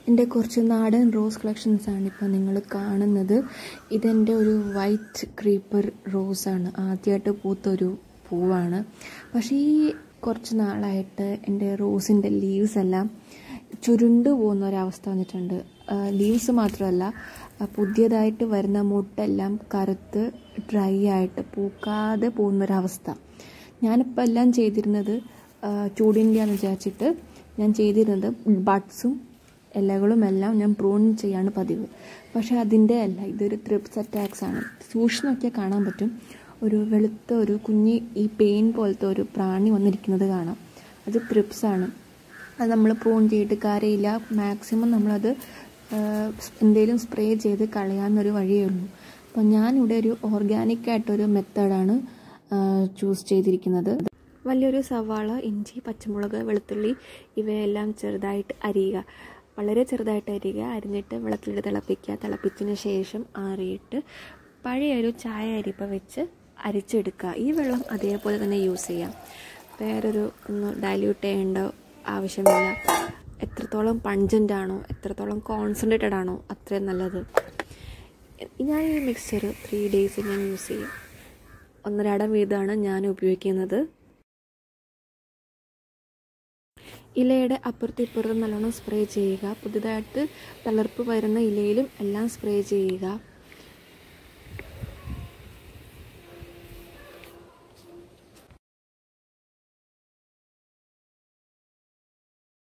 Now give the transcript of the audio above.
എൻ്റെ കുറച്ച് നാടൻ റോസ് കളക്ഷൻസ് ആണ് ഇപ്പോൾ നിങ്ങൾ കാണുന്നത് ഇതെൻ്റെ ഒരു വൈറ്റ് ക്രീപ്പർ റോസാണ് ആദ്യമായിട്ട് പൂത്തൊരു പൂവാണ് പക്ഷേ ഈ കുറച്ച് നാളായിട്ട് എൻ്റെ റോസിൻ്റെ ലീവ്സ് എല്ലാം ചുരുണ്ടു പോകുന്ന ഒരവസ്ഥ വന്നിട്ടുണ്ട് ലീവ്സ് മാത്രമല്ല ആ, പുതിയതായിട്ട് വരുന്ന മുട്ടെല്ലാം കറുത്ത് ഡ്രൈ ആയിട്ട് പൂക്കാതെ പോകുന്നൊരവസ്ഥ ഞാനിപ്പോൾ എല്ലാം ചെയ്തിരുന്നത് ആ, ചൂടിൻ്റെയാന്ന് വിചാരിച്ചിട്ട് ഞാൻ ചെയ്തിരുന്നത് ബഡ്സും ഇലകളും എല്ലാം ഞാൻ പ്രൂൺ ചെയ്യാണ് പതിവ് പക്ഷേ അതിൻ്റെ അല്ല ഇതൊരു ത്രിപ്സ് അറ്റാക്സ് ആണ് സൂക്ഷിച്ച് നോക്കിയാൽ കാണാൻ പറ്റും ഒരു വെളുത്ത ഒരു കുഞ്ഞി ഈ പെയിൻ പോലത്തെ ഒരു പ്രാണി വന്നിരിക്കുന്നത് കാണാം അത് ത്രിപ്സ് ആണ് അത് നമ്മൾ പ്രൂൺ ചെയ്തിട്ട് കാര്യമില്ല മാക്സിമം നമ്മളത് എന്തെങ്കിലും സ്പ്രേ ചെയ്ത് കളയാവുന്നൊരു വഴിയേ ഉള്ളൂ അപ്പോൾ ഞാനിവിടെ ഒരു ഓർഗാനിക് ആയിട്ടൊരു മെത്തേഡാണ് ചൂസ് ചെയ്തിരിക്കുന്നത് വലിയൊരു സവാള ഇഞ്ചി പച്ചമുളക് വെളുത്തുള്ളി ഇവയെല്ലാം ചെറുതായിട്ട് അരിയുക വളരെ ചെറുതായിട്ട് അരിയുക അരിഞ്ഞിട്ട് വെള്ളത്തിലിട്ട് തിളപ്പിക്കുക തിളപ്പിച്ചതിന് ശേഷം ആറിയിട്ട് പഴയ ഒരു ചായ അരിപ്പ വെച്ച് അരിച്ചെടുക്കുക ഈ വെള്ളം അതേപോലെ തന്നെ യൂസ് ചെയ്യാം വേറൊരു ഒന്ന് ഡൈല്യൂട്ട് ചെയ്യേണ്ട ആവശ്യമില്ല എത്രത്തോളം പഞ്ചൻ്റ് ആണോ എത്രത്തോളം കോൺസെൻട്രേറ്റഡ് ആണോ അത്രയും നല്ലത് ഞാൻ ഈ മിക്സ്ചർ ത്രീ ഡേയ്സ് ഞാൻ യൂസ് ചെയ്യും ഒന്നരാടം വീതമാണ് ഞാൻ ഉപയോഗിക്കുന്നത് ഇലയുടെ അപ്പുറത്തും ഇപ്പുറത്തും നല്ലോണം സ്പ്രേ ചെയ്യുക പുതുതായിട്ട് തളർപ്പ് വരുന്ന ഇലയിലും എല്ലാം സ്പ്രേ ചെയ്യുക